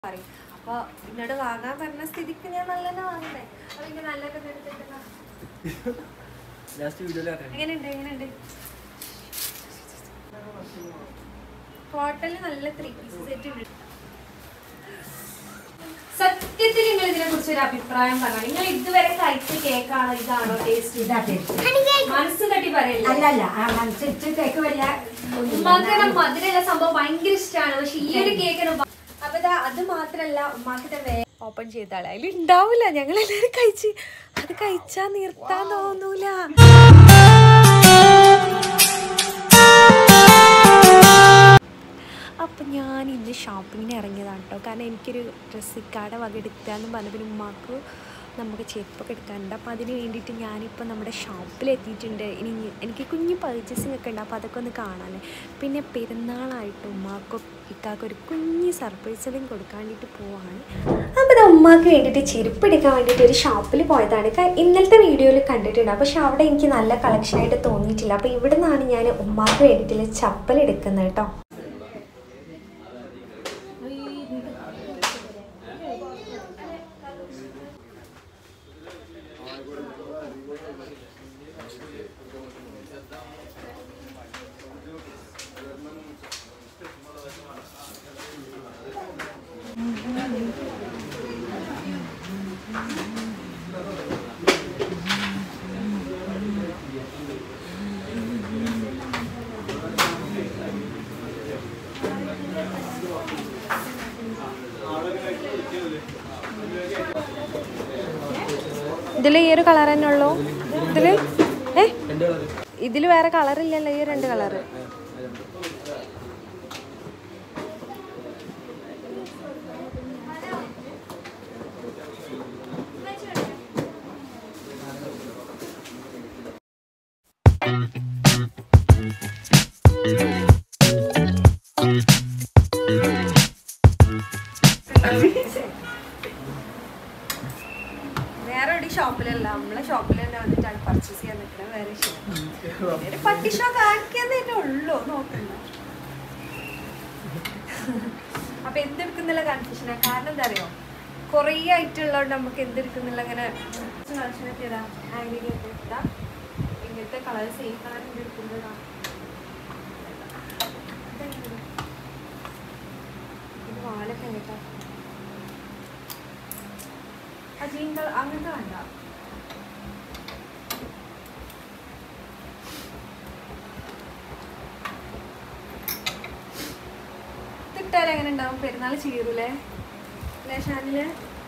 പറയും അപ്പൊ എന്നോട് വാങ്ങാൻ പറഞ്ഞ സ്ഥിതിക്ക് ഞാൻ നല്ലതന്നെ വാങ്ങണ്ടേ അപ്പൊ എനിക്ക് നല്ലൊക്കെ എടുത്തിട്ടുള്ള ലാസ്റ്റ് വീഡിയോയിലാക്കാൻ എങ്ങനെയുണ്ട് എങ്ങനെയുണ്ട് ഹോട്ടലിൽ നല്ല ത്രീ പീസ് സെറ്റ് ഉണ്ട് സത്യത്തിൽ നിങ്ങൾ ഇതിനെ കുറിച്ച് ഒരു അഭിപ്രായം പറഞ്ഞു നിങ്ങൾ ഇതുവരെ കഴിച്ച കേക്കാണോ ഇതാണോ ടേസ്റ്റ് ഇതാ ടേസ്റ്റ് മനസ്സ് തട്ടി പറയല്ലേ അല്ലല്ല ആ മനസ്സിച്ച് കേക്ക് വല്ല ഉമ്മാക്കടെ മധുരമുള്ള സംഭവം ഭയങ്കര ഇഷ്ടമാണ് പക്ഷെ ഈ ഒരു കേക്കിന് ഭ- അപ്പൊ ദാ അത് മാത്രല്ല ഉമ്മാക്കിന്റെ വേ ഓപ്പൺ ചെയ്താളെ അതിൽ ഉണ്ടാവില്ല ഞങ്ങൾ എല്ലാവരും കഴിച്ച് അത് കഴിച്ചാ നിർത്താൻ തോന്നൂല അപ്പം ഞാൻ ഇന്ന് ഷോപ്പിങ്ങിന് ഇറങ്ങിയതാണ് കേട്ടോ കാരണം എനിക്കൊരു ഡ്രസ്സ് ഇക്കാടെ വക എടുക്കാന്ന് പറഞ്ഞപ്പോൾ ഉമ്മാക്ക് നമുക്ക് ചെരുപ്പൊക്കെ എടുക്കാനുണ്ട് അപ്പോൾ അതിന് വേണ്ടിയിട്ട് ഞാനിപ്പോൾ നമ്മുടെ ഷോപ്പിൽ എത്തിയിട്ടുണ്ട് ഇനി എനിക്ക് കുഞ്ഞു പർച്ചേസിങ് ഒക്കെ ഉണ്ട് അപ്പോൾ അതൊക്കെ ഒന്ന് കാണാനേ പിന്നെ പെരുന്നാളായിട്ട് ഉമ്മാക്ക് ഇക്കാക്ക് ഒരു കുഞ്ഞ് സർപ്രൈസും കൊടുക്കാൻ വേണ്ടിയിട്ട് പോവാണ് അപ്പോൾ ഇത് ഉമ്മാക്ക് വേണ്ടിയിട്ട് ചെരുപ്പ് എടുക്കാൻ വേണ്ടിയിട്ട് ഒരു ഷോപ്പിൽ പോയതാണ് ക- ഇന്നലത്തെ വീഡിയോയിൽ കണ്ടിട്ടുണ്ട് പക്ഷെ അവിടെ എനിക്ക് നല്ല കളക്ഷനായിട്ട് തോന്നിയിട്ടില്ല അപ്പോൾ ഇവിടെ നിന്നാണ് ഞാൻ ഉമ്മാക്ക് വേണ്ടിയിട്ടുള്ള ചപ്പൽ എടുക്കുന്നത് കേട്ടോ ഇതിൽ ഈ ഒരു കളർ തന്നെ ഉള്ളൂ ഇതിൽ ഏ എൻ്റെ കളറ് ഇതിൽ വേറെ കളർ ഇല്ലല്ലോ ഈ രണ്ട് കളറ് വേറെ ഒരു ഷോപ്പിലല്ല നമ്മളെ ഷോപ്പിൽ തന്നെ വന്നിട്ടാണ് പർച്ചേസ് ചെയ്യാൻ നിൽക്കുന്നത് വേറെ ഷോപ്പ് ഒരു പട്ടി ഷോ കാണിക്കുന്നേ ഉള്ളൂ നോക്കുന്നു അപ്പൊ എന്തെടുക്കുന്നില്ല കൺഫ്യൂഷനാ കാരണം എന്താ അറിയോ കുറേ ആയിട്ടുള്ളതുകൊണ്ട് നമുക്ക് എന്തെടുക്കുന്നില്ല അങ്ങനെ കളക്ഷനൊക്കെ ഇതാ ആംഗിലൊക്കെ ഇതാ ഇങ്ങനത്തെ കളർ സെയിം കളർ എടുക്കുന്നതാ ഇത് വാലൊക്കെ എങ്ങട്ടാ ആ ജീൻ കളർ അങ്ങനത്തെ വേണ്ട ഇതിട്ടാൽ എങ്ങനെ ഉണ്ടാവും പെരുന്നാൾ ചീറൂലേ അല്ലേ ഷാനില്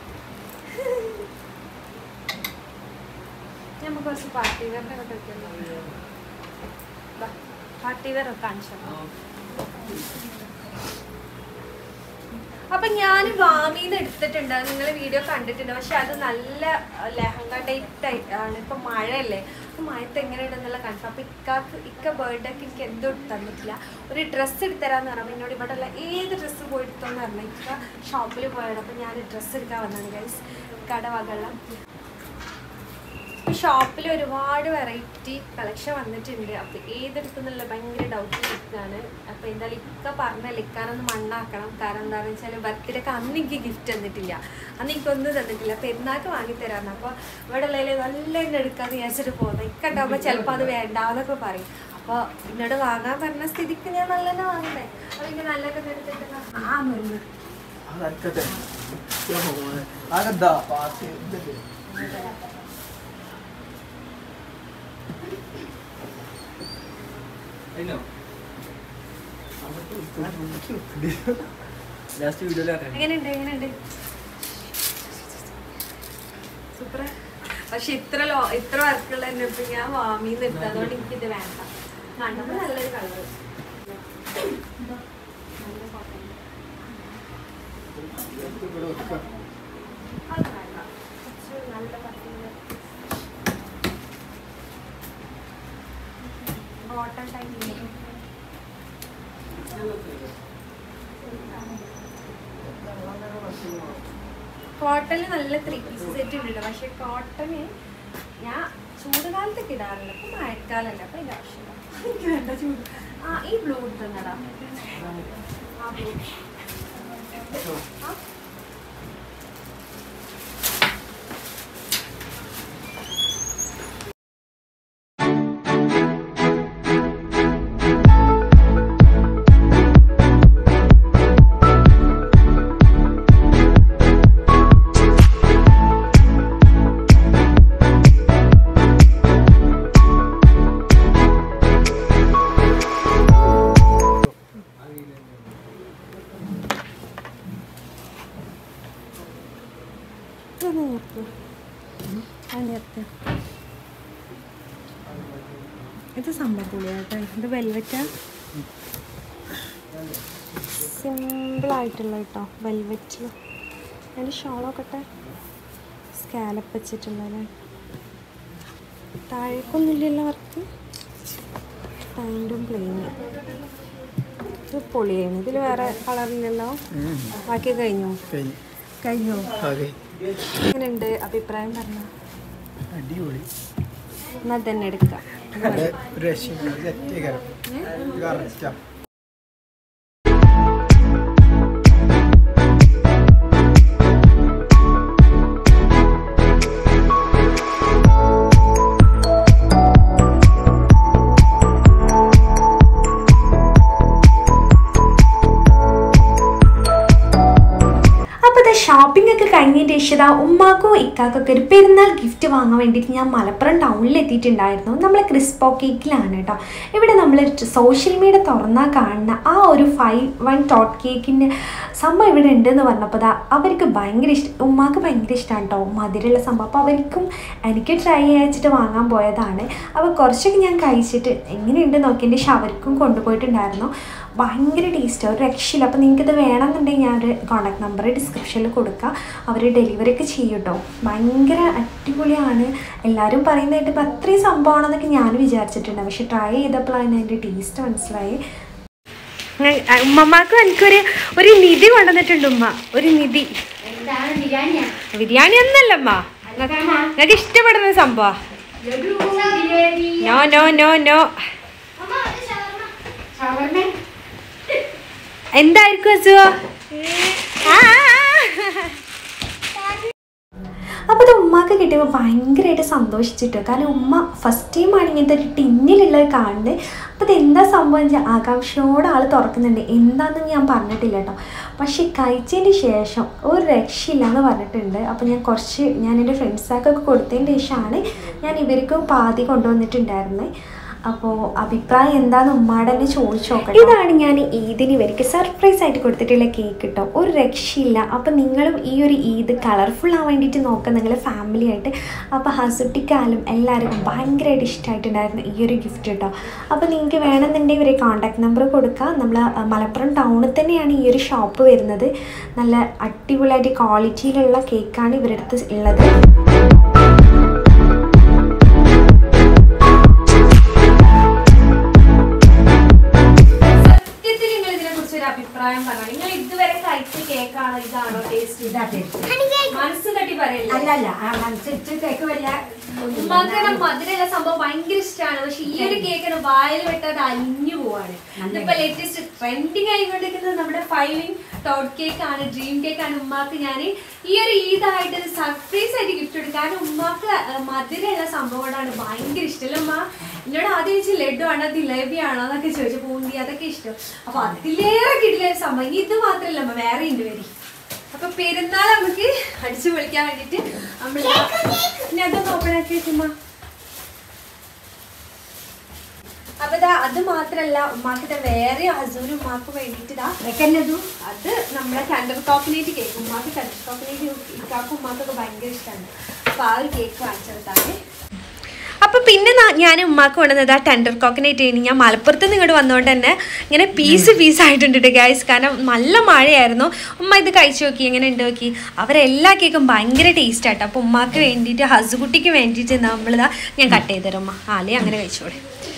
നമുക്ക് കുറച്ച് പാർട്ടി വെയറിന്റെ ഒക്കെ എടുക്കല്ലോ പാർട്ടി വെയർ ഒക്കെ കാണിച്ചു അപ്പൊ ഞാൻ വാമിന്ന് എടുത്തിട്ടുണ്ട് അത് നിങ്ങൾ വീഡിയോ കണ്ടിട്ടുണ്ട് പക്ഷെ അത് നല്ല ലെഹങ്ക ടൈപ്പ് ആണ് ഇപ്പൊ മഴയല്ലേ അപ്പൊ മഴത്ത് എങ്ങനെയുണ്ടെന്നുള്ള കണ്ടു അപ്പൊ ഇക്കാക്ക് ഇക്ക ബർത്ത്ഡേക്ക് എനിക്ക് എന്തോ തന്നിട്ടില്ല ഒരു ഡ്രസ്സ് എടുത്തരാന്ന് പറഞ്ഞു എന്നോട് ഇവിടെ ഉള്ള ഏത് ഡ്രസ്സ് പോയി എടുത്തോന്ന് പറഞ്ഞു ഇക്ക ഷോപ്പിൽ പോയത് അപ്പൊ ഞാൻ ഡ്രസ്സ് എടുക്കാൻ വന്നതാണ് ഗൈസ് കടവകള്ളം ഷോപ്പിൽ ഒരുപാട് വെറൈറ്റി കളക്ഷൻ വന്നിട്ടുണ്ട് അപ്പൊ ഏതെടുക്കുന്നുള്ള ഭയങ്കര ഡൗട്ട് നിൽക്കുകയാണ് അപ്പൊ എന്തായാലും ഇക്ക പറഞ്ഞല്ല ഇക്കാനൊന്ന് മണ്ണാക്കണം കാരണം എന്താണെന്ന് വെച്ചാൽ ബർത്ത്ഡേക്ക് അന്ന് എനിക്ക് ഗിഫ്റ്റ് തന്നിട്ടില്ല അന്ന് എനിക്കൊന്നും തന്നിട്ടില്ല പെരുന്നാൾക്ക് വാങ്ങിത്തരാന്ന് അപ്പൊ ഇവിടെ ഉള്ളതിൽ നല്ല എന്നെ എടുക്കാന്ന് വിചാരിച്ചിട്ട് പോകുന്നത് ഇക്ക ഉണ്ടാകുമ്പോൾ ചിലപ്പോൾ അത് വേണ്ടാന്നൊക്കെ പറയും അപ്പോൾ എന്നോട് വാങ്ങാൻ പറഞ്ഞ സ്ഥിതിക്ക് ഞാൻ നല്ലതന്നെ വാങ്ങണ്ടേ അപ്പൊ എനിക്ക് നല്ലൊക്കെ എടുത്തിട്ട് ആ നിന്ന് അതക്കത്തെ അതെന്താ പാസ് ഇതൊക്കെ ലാസ്റ്റ് വീഡിയോയിലാക്കാൻ എങ്ങനെയുണ്ട് എങ്ങനെയുണ്ട് സൂപ്പർ പക്ഷെ ഇത്ര ലോ ഇത്ര വർക്കുള്ള തന്നെ ഇപ്പൊ ഞാൻ വാമിന്ന് എടുത്തു അതുകൊണ്ട് എനിക്കിത് വേണ്ട കണ്ടപ്പോൾ നല്ലൊരു കളർ അത് വേണ്ട കുറച്ച് നല്ല കോട്ടൺ ടൈപ്പ് കോട്ടണിൽ നല്ല ത്രീ പീസ് സെറ്റ് ഉണ്ട് പക്ഷെ കോട്ടന് ഞാൻ ചൂടുകാലത്തൊക്കെ ഇടാറില്ല ഇപ്പൊ മഴക്കാലല്ല അപ്പൊ ഇതിന്റെ ആവശ്യമില്ല എനിക്ക് വേണ്ട ചൂട് ആ ഈ ബ്ലൂ തന്നടാ ആ ബ്ലൂ ആ അതൊന്ന് നിർത്ത് അത് നിർത്ത് ഇത് സംഭവം പൊളിയാട്ടോ ഇത് വെൽവെറ്റാ സിമ്പിളായിട്ടുള്ള കേട്ടോ വെൽവെറ്റിൽ അതിൻ്റെ ഷോളൊക്കെ സ്കാലപ്പ് വെച്ചിട്ടുള്ളതല്ലേ താഴേക്കൊന്നുമില്ലല്ലോ അവർക്ക് പാൻറ്റും പ്ലെയിന് ഇത് പൊളിയാണ് ഇതിൽ വേറെ കളറില്ലല്ലോ ബാക്കി കഴിഞ്ഞോ കഴിഞ്ഞു കഴിഞ്ഞോ ഓക്കെ എങ്ങനെയുണ്ട് അഭിപ്രായം പറഞ്ഞോ അടിപൊളി എന്നാൽ തന്നെ എടുക്കാം അത് ഒരു രക്ഷയില്ല സെറ്റ് കയറും കറക്റ്റാ അപ്പോൾ ഇത് ഷോപ്പിംഗ് ഒക്കെ കഴിഞ്ഞതിൻ്റെ ശേഷം ഉമ്മാക്കോ ഇക്കാക്കൊക്കെ ഒരു പെരുന്നാൾ ഗിഫ്റ്റ് വാങ്ങാൻ വേണ്ടിയിട്ട് ഞാൻ മലപ്പുറം ടൗണിൽ എത്തിയിട്ടുണ്ടായിരുന്നു നമ്മൾ ക്രിസ്പോ കേക്കിലാണ് കേട്ടോ ഇവിടെ നമ്മൾ സോഷ്യൽ മീഡിയ തുറന്നാൽ കാണുന്ന ആ ഒരു ഫൈവ് വൺ ടോട്ട് കേക്കിൻ്റെ സംഭവം ഇവിടെ ഉണ്ടെന്ന് പറഞ്ഞപ്പോൾ ദാ അവർക്ക് ഭയങ്കര ഇഷ്ടം ഉമ്മാക്ക് ഭയങ്കര ഇഷ്ടമാണ് കേട്ടോ മധുരമുള്ള സംഭവം അപ്പോൾ അവർക്കും എനിക്ക് ട്രൈ അയച്ചിട്ട് വാങ്ങാൻ പോയതാണ് അപ്പോൾ കുറച്ചൊക്കെ ഞാൻ കഴിച്ചിട്ട് എങ്ങനെയുണ്ട് നോക്കിയതിൻ്റെ ശേഷം അവർക്കും കൊണ്ടുപോയിട്ടുണ്ടായിരുന്നു ഭയങ്കര ടേസ്റ്റ് ഒരു രക്ഷയില്ല അപ്പോൾ നിങ്ങൾക്ക് ഇത് വേണമെന്നുണ്ടെങ്കിൽ ഞാൻ ഒരു കോൺടാക്ട് നമ്പർ ഡിസ്ക്രിപ്ഷനിൽ കൊടുക്കാം അവർ ഡെലിവറി ഒക്കെ ചെയ്യും കേട്ടോ ഭയങ്കര അടിപൊളിയാണ് എല്ലാവരും പറയുന്നതായിട്ട് ഇപ്പോൾ അത്രയും സംഭവമാണെന്നൊക്കെ ഞാൻ വിചാരിച്ചിട്ടുണ്ട് പക്ഷെ ട്രൈ ചെയ്തപ്പോഴാണ് അതിൻ്റെ ടേസ്റ്റ് മനസ്സിലായി ഉമ്മമാക്കും എനിക്കൊരു ഒരു നിധി കൊണ്ടുവന്നിട്ടുണ്ട് ഉമ്മ ഒരു നിധി എന്താണ് ബിരിയാണിയാ ബിരിയാണി ഒന്നല്ല അമ്മ നിങ്ങൾക്ക് ഇഷ്ടപ്പെടുന്ന സംഭവം laddu jalebi no no no no ഷവർമ്മ എന്തായിരിക്കും അസുഖ അപ്പോൾ ഇത് ഉമ്മാക്ക് കിട്ടിയപ്പോൾ ഭയങ്കരമായിട്ട് സന്തോഷിച്ചിട്ടോ കാരണം ഉമ്മ ഫസ്റ്റ് ടൈമാണ് ഇങ്ങനത്തെ ഒരു ടിന്നിലുള്ളത് കാണുന്നത് അപ്പോൾ ഇത് എന്താ സംഭവം വെച്ചാൽ ആകാംക്ഷയോടെ ആൾ തുറക്കുന്നുണ്ട് എന്താണെന്ന് ഞാൻ പറഞ്ഞിട്ടില്ല കേട്ടോ പക്ഷേ കഴിച്ചതിന് ശേഷം ഒരു രക്ഷയില്ല എന്ന് പറഞ്ഞിട്ടുണ്ട് അപ്പോൾ ഞാൻ കുറച്ച് ഞാൻ എൻ്റെ ഫ്രണ്ട്സാക്കൊക്കെ കൊടുത്തതിന് ശേഷമാണ് ഞാൻ ഇവർക്ക് പാതി കൊണ്ടുവന്നിട്ടുണ്ടായിരുന്നത് അപ്പോൾ അഭിപ്രായം എന്താണെന്ന് ഉമ്മാടെ തന്നെ ചോദിച്ചു നോക്കട്ടെ ഇതാണ് ഞാൻ ഈദിന് ഇവർക്ക് സർപ്രൈസ് ആയിട്ട് കൊടുത്തിട്ടുള്ള കേക്ക് കേട്ടോ ഒരു രക്ഷയില്ല അപ്പോൾ നിങ്ങളും ഈ ഒരു ഈദ് കളർഫുൾ ആവാൻ വേണ്ടിയിട്ട് നോക്കുക നിങ്ങൾ ഫാമിലി ആയിട്ട് അപ്പോൾ ഹസുട്ടിക്കാലും എല്ലാവർക്കും ഭയങ്കരമായിട്ട് ഇഷ്ടമായിട്ടുണ്ടായിരുന്നു ഈ ഒരു ഗിഫ്റ്റ് കേട്ടോ അപ്പോൾ നിങ്ങൾക്ക് വേണമെന്നുണ്ടെങ്കിൽ ഇവരെ കോൺടാക്ട് നമ്പർ കൊടുക്കുക നമ്മൾ മലപ്പുറം ടൗണിൽ തന്നെയാണ് ഈ ഒരു ഷോപ്പ് വരുന്നത് നല്ല അടിപൊളിയായിട്ട് ക്വാളിറ്റിയിലുള്ള കേക്കാണ് ഇവരുടെ അടുത്ത് ഉള്ളത് സത്യത്തിൽ നിങ്ങൾ ഇതിനെ കുറിച്ച് ഒരു അഭിപ്രായം പറഞ്ഞു നിങ്ങൾ ഇതുവരെ കഴിച്ച കേക്കാണോ ഇതാണോ ടേസ്റ്റ് ഇതാ ടേസ്റ്റ് മനസ്സ് തട്ടി പറയല്ലേ അല്ലല്ല ആ മനസ്സിച്ച് കേക്ക് വരിക ഉമ്മാക്കനെ മധുരമുള്ള സംഭവം ഭയങ്കര ഇഷ്ടമാണ് പക്ഷെ ഈ ഒരു കേക്കിന് വായിൽ വിട്ടത് അലിഞ്ഞു പോവാണ് ഇതിപ്പോ ലേറ്റസ്റ്റ് ട്രെൻഡിങ് ആയിക്കൊണ്ടിരിക്കുന്നത് നമ്മുടെ ഫൈവിങ് ടോട്ട് കേക്ക് ആണ് ഡ്രീം കേക്ക് ആണ് ഉമ്മാക്ക് ഞാൻ ഈ ഒരു ഈദായിട്ട് ഒരു സർപ്രൈസ് ആയിട്ട് ഗിഫ്റ്റ് കൊടുക്കും കാരണം ഉമ്മാക്ക് അഹ് മധുരമുള്ള സംഭവങ്ങളാണ് ഭയങ്കര ഇഷ്ടമല്ല ഉമ്മ എന്നോട് ആദ്യം ചോദിച്ചു ലഡു ആണോ ജിലേബി ആണോ എന്നൊക്കെ ചോദിച്ചു പൂന്തി അതൊക്കെ ഇഷ്ടം അപ്പൊ അതിലേറെ കിട്ടില്ല ഒരു സംഭവം ഇനി ഇത് മാത്രമല്ല അമ്മ വേറെ ഉണ്ട് വരി അപ്പൊ പെരുന്നാൾ നമുക്ക് അടിച്ചു പൊളിക്കാൻ വേണ്ടിട്ട് നമ്മൾ ഇനി അതൊന്ന് ഓപ്പൺ ആക്കി വെക്കുമ്പോ അപ്പൊ ഇതാ അത് മാത്രല്ല ഉമ്മാക്ക് ഇതാ വേറെ ഹസൂരും ഉമ്മാക്ക് വേണ്ടിട്ട് ഇതാ വെക്കുന്നതു അത് നമ്മുടെ ടെൻഡർ കോക്കനേറ്റ് കേക്ക് ഉമ്മാക്ക് ടെൻഡർ കോക്കനേറ്റ് ഇക്കാക്കും ഉമ്മാക്കൊക്കെ ഭയങ്കര ഇഷ്ടമാണ് അപ്പൊ ആ ഒരു കേക്ക് വാങ്ങിച്ചെടുത്താണ് അപ്പൊ പിന്നെ ഞാൻ ഉമ്മാക്ക് കൊണ്ടുവന്നത് ആ ടെൻഡർ കോക്കനേറ്റ് കഴിഞ്ഞ് ഞാൻ മലപ്പുറത്ത് നിന്ന് ഇങ്ങോട്ട് വന്നുകൊണ്ട് തന്നെ ഇങ്ങനെ പീസ് പീസ് ആയിട്ടുണ്ട് ഗൈസ് കാരണം നല്ല മഴയായിരുന്നു ഉമ്മ ഇത് കഴിച്ചു നോക്കി എങ്ങനെ ഉണ്ട് നോക്കി അവരെല്ലാ കേക്കും ഭയങ്കര ടേസ്റ്റ് ആട്ടോ അപ്പോൾ ഉമ്മാക്ക് വേണ്ടിയിട്ട് ഹസുകുട്ടിക്ക് വേണ്ടിയിട്ട് നമ്മളിതാ ഞാൻ കട്ട് ചെയ്ത് തരും ഉമ്മ ആലേ അങ്ങനെ കഴിച്ചോളെ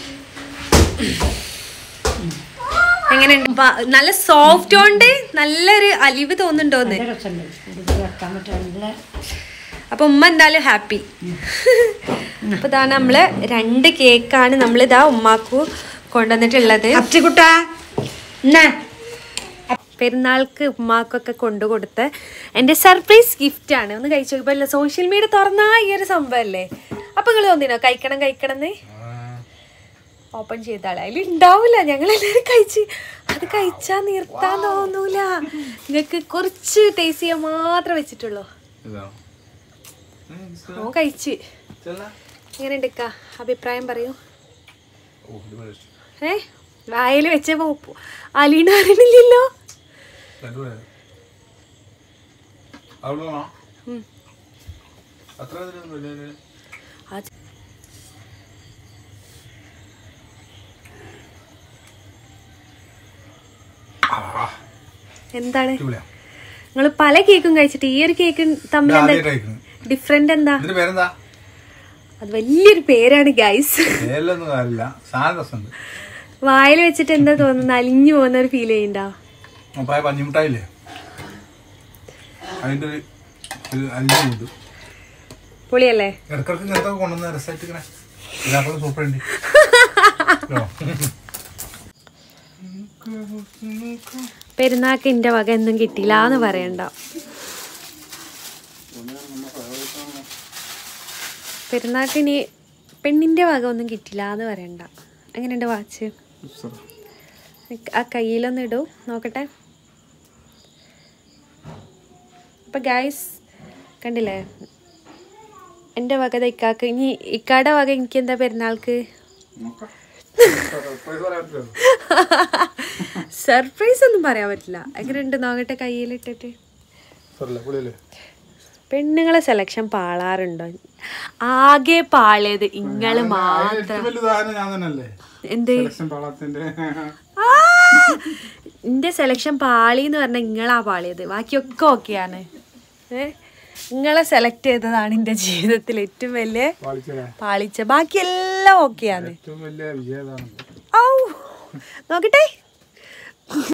എങ്ങനെയുണ്ട് പ- നല്ല സോഫ്റ്റ് കൊണ്ട് നല്ലൊരു അലിവ് തോന്നുന്നുണ്ടോന്ന് നല്ല രസമുണ്ട് ഇത് വെക്കാൻ പറ്റും നല്ല അപ്പൊ ഉമ്മ എന്തായാലും ഹാപ്പി അപ്പൊ ഇതാണ് നമ്മള് രണ്ട് കേക്കാണ് നമ്മളിതാ ഉമ്മാക്കു കൊണ്ടുവന്നിട്ടുള്ളത് അപ്സിക്കുട്ട എന്നാ പെരുന്നാൾക്ക് ഉമ്മാക്കൊക്കെ കൊണ്ടു കൊടുത്ത എൻ്റെ സർപ്രൈസ് ഗിഫ്റ്റ് ആണ് ഒന്ന് കഴിച്ചു നോക്കിയപ്പോൾ സോഷ്യൽ മീഡിയ തുറന്നാ ഈ ഒരു സംഭവമല്ലേ അപ്പൊ നിങ്ങൾ തോന്നിനോ കഴിക്കണം കഴിക്കണം എന്ന് ഓപ്പൺ ചെയ്താളെ അതിൽ ഉണ്ടാവില്ല ഞങ്ങൾ എല്ലാവരും കഴിച്ച് അത് കഴിച്ചാ നിർത്താൻ തോന്നൂല നിങ്ങൾക്ക് കുറച്ച് ടേസ്റ്റ് ചെയ്യാൻ മാത്രമേ വെച്ചിട്ടുള്ളൂ ഓ കഴിച്ച് എങ്ങനെ എടുക്ക അഭിപ്രായം പറയൂ ഏ വായിൽ വെച്ചപ്പോ അലീന അറിയണില്ലല്ലോ അത്ര ഇതിലൊന്നുമില്ല ഇതിന്. ആ എന്താണ് അടിപൊളിയാ. നിങ്ങൾ പല കേക്കും കഴിച്ചിട്ട് ഈ ഒരു കേക്ക് തമ്മിൽ ഇത് എന്താ ആദ്യമായിട്ട് കഴിക്കുന്നു. ഡിഫറെന്റ് എന്താ ഇതിന്റെ പേരെന്താ അത് വലിയൊരു പേരാണ് ഗൈസ് പേരിലൊന്നും കാര്യമില്ല സാധനം രസമുണ്ട് വായിൽ വെച്ചിട്ട് എന്താ തോന്നുന്നു അലിഞ്ഞു പോകുന്ന ഒരു ഫീൽ ചെയ്യണ്ട അപ്പായ പഞ്ഞിമുട്ടായില്ലേ അതിന്റെ ഒരു ഒരു അലിഞ്ഞുണ്ട് പൊളിയല്ലേ ഇടക്കിടക്ക് ഇങ്ങനത്തെ കൊണ്ടുവന്ന രസമായിട്ട് ഇങ്ങനെ ഇതാക്കുള്ള സൂപ്പർ ഉണ്ട് പെരുന്നാൾക്ക് എന്റെ വക ഒന്നും കിട്ടിയില്ല എന്ന് പറയണ്ട പെരുന്നാൾക്ക് ഇനി പെണ്ണിന്റെ വക ഒന്നും കിട്ടില്ല എന്ന് പറയണ്ട എങ്ങനെയുണ്ട് വാച്ച് ആ കയ്യിലൊന്ന് ഇടൂ നോക്കട്ടെ അപ്പൊ ഗൈസ് കണ്ടില്ലേ എൻ്റെ വക ദാ ഇക്കാക്ക് ഇനി ഇക്കാടെ വക എനിക്ക് എന്താ പെരുന്നാൾക്ക് സർപ്രൈസ് ഒന്നും പറയാൻ പറ്റില്ല എങ്ങനെയുണ്ട് നോക്കട്ടെ കയ്യിലിട്ടിട്ട് പെണ്ണുങ്ങളെ സെലക്ഷൻ പാളാറുണ്ടോ ആകെ പാളിയത് ഇങ്ങള് മാത്രം ഏറ്റവും വലിയ ഉദാഹരണം ഞാൻ തന്നെയല്ലേ എന്ത് സെലക്ഷൻ പാളത്തിന്റെ ആ! ഇന്റെ സെലക്ഷൻ പാളി എന്ന് പറഞ്ഞാൽ ഇങ്ങളാ പാളിയത് ബാക്കിയൊക്കെ ഓക്കെയാണ് ഏ നിങ്ങളെ സെലക്ട് ചെയ്തതാണ് എന്റെ ജീവിതത്തിൽ ഏറ്റവും വലിയ പാളിച്ചല്ലേ പാളിച്ച ബാക്കിയെല്ലാം ഓക്കെയാണ് ഏറ്റവും വലിയ വിജയതാണ് ഔ നോക്കട്ടെ